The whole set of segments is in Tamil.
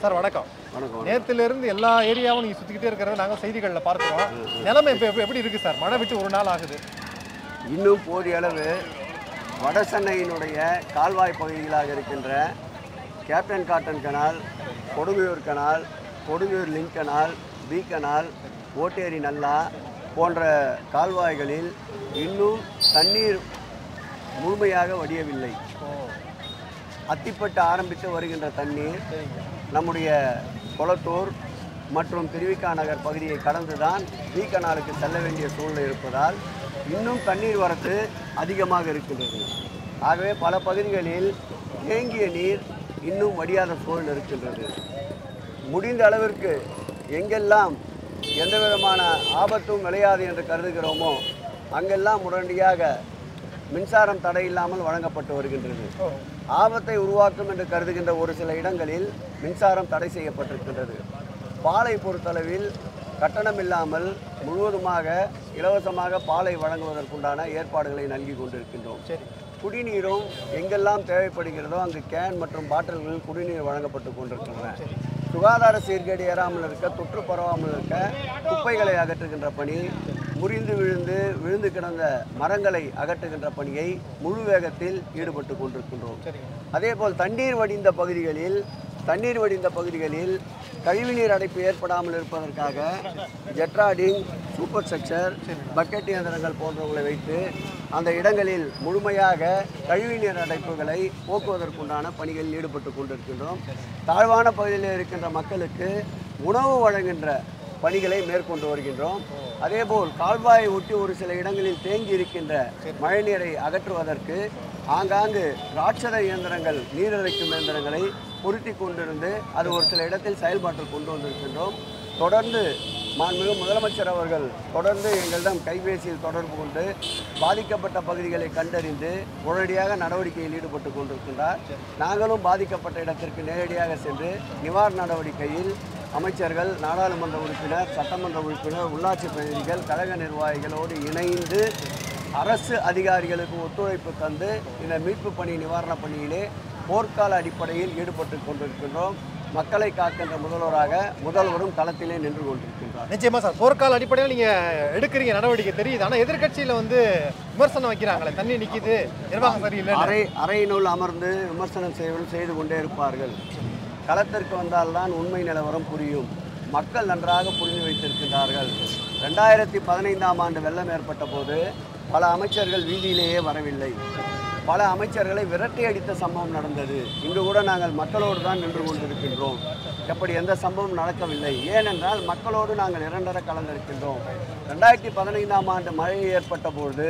சார் வணக்கம் வணக்கம் நேத்துல இருந்து எல்லா ஏரியாவும் நீங்க சுத்திக்கிட்டே இருக்கிறத நாங்க செய்திகள்ல பார்க்கிறோம் நிலைமை இப்ப இப்ப எப்படி இருக்கு சார் மழை விட்டு ஒரு நாள் ஆகுது இன்னும் போதிய அளவு வட சென்னையினுடைய கால்வாய் பகுதிகளாக இருக்கின்ற captain cotton canal Kodungaiyur canal Kodungaiyur link canal B canal Otteri நல்லா போன்ற கால்வாய்களில் இன்னும் தண்ணீர் முழுமையாக வடியவில்லை அத்திப்பட்டு ஆரம்பித்து வருகின்ற தண்ணீர் சரிங்க நம்முடைய கொளத்தூர் மற்றும் திருவிக்கா நகர் பகுதியை கடந்துதான் பி கனாலுக்கு செல்ல வேண்டிய சூழ்நிலை இருப்பதால் இன்னும் தண்ணீர் வரத்து அதிகமாக இருக்கின்றது ஆகவே பல பகுதிகளில் தேங்கிய நீர் இன்னும் வடியாத சூழல் இருக்கின்றது முடிந்த அளவிற்கு எங்கெல்லாம் எந்த விதமான ஆபத்தும் விளையாது என்று கருதுகிறோமோ அங்கெல்லாம் உடனடியாக மின்சாரம் தடை இல்லாமல் வழங்கப்பட்டு வருகின்றது ஓ ஆபத்தை உருவாக்கும் என்று கருதுகின்ற ஒரு சில இடங்களில் மின்சாரம் தடை செய்யப்பட்டிருக்கின்றது பாலை பொறுத்தளவில் கட்டணம் இல்லாமல் முழுவதுமாக இலவசமாக பாலை வழங்குவதற்குண்டான ஏற்பாடுகளை நல்கி கொண்டிருக்கின்றோம் சரி குடிநீரும் எங்கெல்லாம் தேவைப்படுகிறதோ அங்கு கேன் மற்றும் பாட்டில்களில் குடிநீர் வழங்கப்பட்டு கொண்டிருக்கின்றன சுகாதார சீர்கேடு ஏறாமல் இருக்க தொற்று பரவாமல் இருக்க குப்பைகளை அகற்றுகின்ற பணி முறிந்து விழுந்து விழுந்து கிடந்த மரங்களை அகற்றுகின்ற பணியை முழு வேகத்தில் ஈடுபட்டு கொண்டிருக்கின்றோம் சரிங்க அதேபோல் தண்ணீர் வடிந்த பகுதிகளில் தண்ணீர் வடிந்த பகுதிகளில் கழிவுநீர் அடைப்பு ஏற்படாமல் இருப்பதற்காக ஜெட்ராடிங் சூப்பர் ஸ்ட்ரக்சர் பக்கெட் இயந்திரங்கள் போன்றவங்களை வைத்து அந்த இடங்களில் முழுமையாக கழிவுநீர் அடைப்புகளை போக்குவதற்குண்டான பணிகளில் ஈடுபட்டு கொண்டிருக்கின்றோம் தாழ்வான பகுதியில் இருக்கின்ற மக்களுக்கு உணவு வழங்குகின்ற பணிகளை மேற்கொண்டு வருகின்றோம் அதேபோல் கால்வாயை ஒட்டி ஒரு சில இடங்களில் தேங்கி இருக்கின்ற மழைநீரை அகற்றுவதற்கு ஆங்காங்கு ராட்சத இயந்திரங்கள் நீரிறைக்கும் இயந்திரங்களை பொருத்தி கொண்டிருந்து அது ஒரு சில இடத்தில் செயல்பாட்டில் கொண்டு வந்திருக்கின்றோம் தொடர்ந்து மாண்புமிகு முதலமைச்சர் அவர்கள் தொடர்ந்து எங்களிடம் கைபேசியில் தொடர்பு கொண்டு பாதிக்கப்பட்ட பகுதிகளை கண்டறிந்து உடனடியாக நடவடிக்கையில் ஈடுபட்டு கொண்டிருக்கின்றார் நாங்களும் பாதிக்கப்பட்ட இடத்திற்கு நேரடியாக சென்று நிவாரண நடவடிக்கையில் அமைச்சர்கள் நாடாளுமன்ற உறுப்பினர் சட்டமன்ற உறுப்பினர் உள்ளாட்சி பிரதிநிதிகள் கழக நிர்வாகிகளோடு இணைந்து அரசு அதிகாரிகளுக்கு ஒத்துழைப்பு தந்து இந்த மீட்பு பணி நிவாரணப் பணியிலே போர்க்கால அடிப்படையில் ஈடுபட்டு கொண்டிருக்கின்றோம் மக்களை காக்கின்ற முதல்வராக முதல்வரும் களத்திலே நின்று கொண்டிருக்கின்றார் நிச்சயமா சார் போர்க்கால அடிப்படையில் நீங்க எடுக்கிறீங்க நடவடிக்கை தெரியுது ஆனா எதிர்க்கட்சியில வந்து விமர்சனம் வைக்கிறாங்களே தண்ணி நிக்குது நிர்வாகம் சரியில்லை அறை அறையினுள் அமர்ந்து விமர்சனம் செய்வது செய்து கொண்டே இருப்பார்கள் களத்திற்கு வந்தால்தான் உண்மை நிலவரம் புரியும் மக்கள் நன்றாக புரிந்து வைத்திருக்கின்றார்கள் ரெண்டாயிரத்தி பதினைந்தாம் ஆண்டு வெள்ளம் ஏற்பட்ட போது பல அமைச்சர்கள் வீதியிலேயே வரவில்லை பல அமைச்சர்களை விரட்டி அடித்த சம்பவம் நடந்தது இங்கு கூட நாங்கள் மக்களோடு தான் நின்று கொண்டிருக்கின்றோம் எப்படி எந்த சம்பவம் நடக்கவில்லை ஏனென்றால் மக்களோடு நாங்கள் இரண்டர கலந்திருக்கின்றோம் ரெண்டாயிரத்தி பதினைந்தாம் ஆண்டு மழை ஏற்பட்ட பொழுது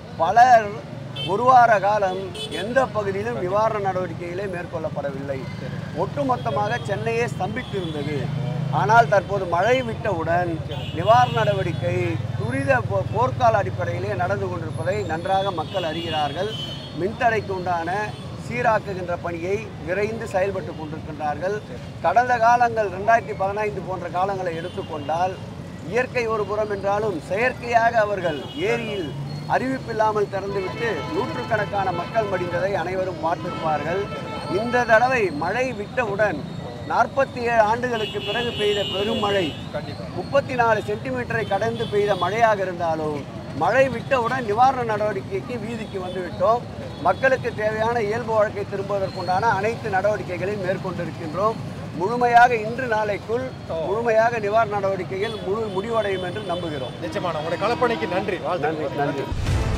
பலர் ஒரு வார காலம் எந்த பகுதியிலும் நிவாரண நடவடிக்கைகளே மேற்கொள்ளப்படவில்லை ஒட்டுமொத்தமாக சென்னையே ஸ்தம்பித்திருந்தது ஆனால் தற்போது மழை விட்டவுடன் நிவாரண நடவடிக்கை துரித போ- போர்க்கால அடிப்படையிலே நடந்து கொண்டிருப்பதை நன்றாக மக்கள் அறிகிறார்கள் மின்தடைக்கு உண்டான சீராக்குகின்ற பணியை விரைந்து செயல்பட்டு கொண்டிருக்கின்றார்கள் கடந்த காலங்கள் ரெண்டாயிரத்தி பதினைந்து போன்ற காலங்களை எடுத்துக்கொண்டால் இயற்கை ஒரு புறம் என்றாலும் செயற்கையாக அவர்கள் ஏரியில் அறிவிப்பில்லாமல் திறந்துவிட்டு நூற்றுக்கணக்கான மக்கள் மடிந்ததை அனைவரும் பார்த்திருப்பார்கள் இந்த தடவை மழை விட்டவுடன் நாற்பத்தி ஏழு ஆண்டுகளுக்கு பிறகு பெய்த பெருமழை முப்பத்தி நாலு சென்டிமீட்டரை கடந்து பெய்த மழையாக இருந்தாலும் மழை விட்டவுடன் நிவாரண நடவடிக்கைக்கு வீதிக்கு வந்துவிட்டோம் மக்களுக்கு தேவையான இயல்பு வாழ்க்கை திரும்புவதற்குண்டான அனைத்து நடவடிக்கைகளையும் மேற்கொண்டிருக்கின்றோம் முழுமையாக இன்று நாளைக்குள் முழுமையாக நிவாரண நடவடிக்கைகள் முழு முடிவடையும் என்று நம்புகிறோம் நிச்சயமான உங்களுடைய களப்பணிக்கு நன்றி வாழ்த்துக்கள் நன்றி நன்றி